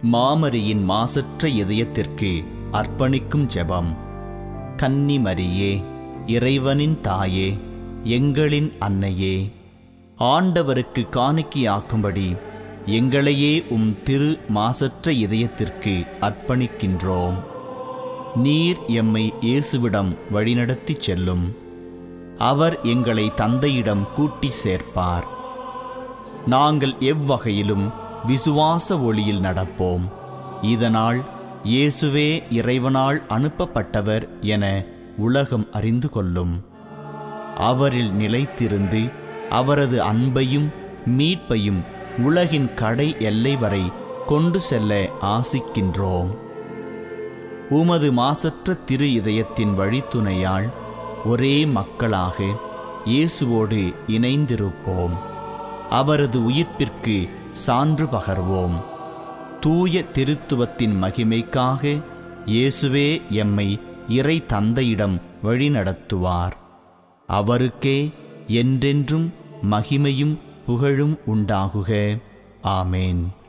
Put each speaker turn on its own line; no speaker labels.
மாமரியின் மாசற்ற இதயத்திற்கு அர்ப்பணிக்கும் ஜெபம் கன்னிமரியே இறைவனின் தாயே எங்களின் அன்னையே ஆண்டவருக்கு காணிக்கையாக்கும்படி எங்களையே உம் திரு மாசற்ற இதயத்திற்கு அர்ப்பணிக்கின்றோம் நீர் எம்மை இயேசுவிடம் வழிநடத்திச் செல்லும் அவர் எங்களை தந்தையிடம் கூட்டி சேர்ப்பார் நாங்கள் எவ்வகையிலும் விசுவாச ஒளியில் நடப்போம் இதனால் இயேசுவே இறைவனால் அனுப்பப்பட்டவர் என உலகம் அறிந்து கொள்ளும் அவரில் நிலைத்திருந்து அவரது அன்பையும் மீட்பையும் உலகின் கடை எல்லை வரை கொண்டு செல்ல ஆசிக்கின்றோம் உமது மாசற்ற திரு இதயத்தின் வழித்துணையால் ஒரே மக்களாக இயேசுவோடு இணைந்திருப்போம் அவரது உயிர்ப்பிற்கு சான்று பகர்வோம் தூய திருத்துவத்தின் மகிமைக்காக இயேசுவே எம்மை இறை தந்தையிடம் வழிநடத்துவார் அவருக்கே என்றென்றும் மகிமையும் புகழும் உண்டாகுக ஆமேன்